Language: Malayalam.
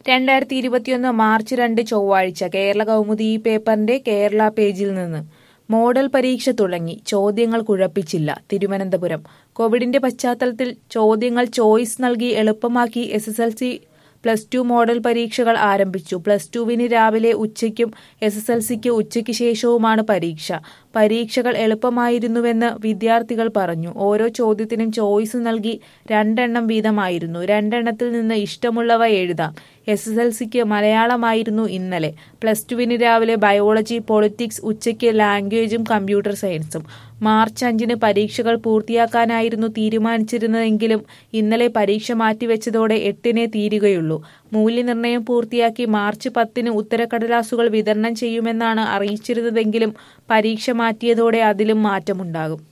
രണ്ടായിരത്തി ഇരുപത്തിയൊന്ന് മാർച്ച് രണ്ട് ചൊവ്വാഴ്ച കേരള കൗമുദി ഈ പേപ്പറിന്റെ കേരള പേജിൽ നിന്ന് മോഡൽ പരീക്ഷ തുടങ്ങി ചോദ്യങ്ങൾ കുഴപ്പിച്ചില്ല തിരുവനന്തപുരം കോവിഡിന്റെ പശ്ചാത്തലത്തിൽ ചോദ്യങ്ങൾ ചോയ്സ് നൽകി എളുപ്പമാക്കി S S L C plus two model പരീക്ഷകൾ ആരംഭിച്ചു പ്ലസ് ടുവിന് രാവിലെ ഉച്ചയ്ക്കും എസ് എസ് എൽ സിക്ക് ഉച്ചയ്ക്ക് ശേഷവുമാണ് പരീക്ഷ പരീക്ഷകൾ എളുപ്പമായിരുന്നുവെന്ന് വിദ്യാർത്ഥികൾ പറഞ്ഞു ഓരോ ചോദ്യത്തിനും ചോയ്സ് നൽകി രണ്ടെണ്ണം വീതമായിരുന്നു രണ്ടെണ്ണത്തിൽ നിന്ന് ഇഷ്ടമുള്ളവ എഴുതാം എസ് എസ് എൽ സിക്ക് മലയാളമായിരുന്നു ഇന്നലെ പ്ലസ് ടുവിന് രാവിലെ ബയോളജി പൊളിറ്റിക്സ് ഉച്ചയ്ക്ക് ലാംഗ്വേജും കമ്പ്യൂട്ടർ സയൻസും മാർച്ച് അഞ്ചിന് പരീക്ഷകൾ പൂർത്തിയാക്കാനായിരുന്നു തീരുമാനിച്ചിരുന്നതെങ്കിലും ഇന്നലെ പരീക്ഷ മാറ്റിവെച്ചതോടെ എട്ടിനെ തീരുകയുള്ളൂ മൂല്യനിർണ്ണയം പൂർത്തിയാക്കി മാർച്ച് പത്തിന് ഉത്തരക്കടലാസുകൾ വിതരണം ചെയ്യുമെന്നാണ് അറിയിച്ചിരുന്നതെങ്കിലും പരീക്ഷ മാറ്റിയതോടെ അതിലും മാറ്റമുണ്ടാകും